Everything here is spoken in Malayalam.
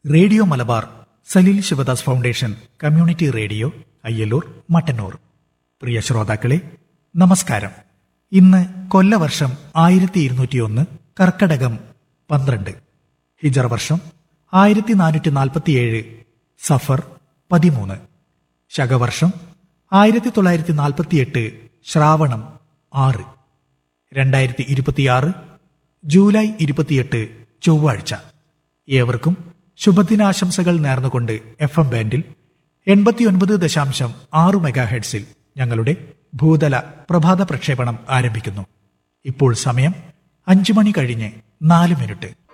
radio Malabar Saleel Shivadas foundation community radio Ayyalur Mattannur പ്രിയ ശ്രോതാക്കളെ നമസ്കാരം ഇന്ന് കൊല്ലവർഷം ആയിരത്തി ഇരുന്നൂറ്റിയൊന്ന് കർക്കടകം പന്ത്രണ്ട് ഹിജർ വർഷം ആയിരത്തി നാനൂറ്റി നാൽപ്പത്തിയേഴ് സഫർ പതിമൂന്ന് ശകവർഷം ആയിരത്തി തൊള്ളായിരത്തി നാൽപ്പത്തിയെട്ട് ശ്രാവണം ആറ് രണ്ടായിരത്തി ഇരുപത്തിയാറ് ജൂലൈ ഇരുപത്തിയെട്ട് ചൊവ്വാഴ്ച ഏവർക്കും ശുഭദിനാശംസകൾ നേർന്നുകൊണ്ട് എഫ് എം ബാൻഡിൽ എൺപത്തിയൊൻപത് ദശാംശം ആറ് മെഗാ ഹെഡ്സിൽ ഞങ്ങളുടെ ഭൂതല പ്രഭാത പ്രക്ഷേപണം ആരംഭിക്കുന്നു ഇപ്പോൾ സമയം അഞ്ചു മണി കഴിഞ്ഞ് നാല് മിനിറ്റ്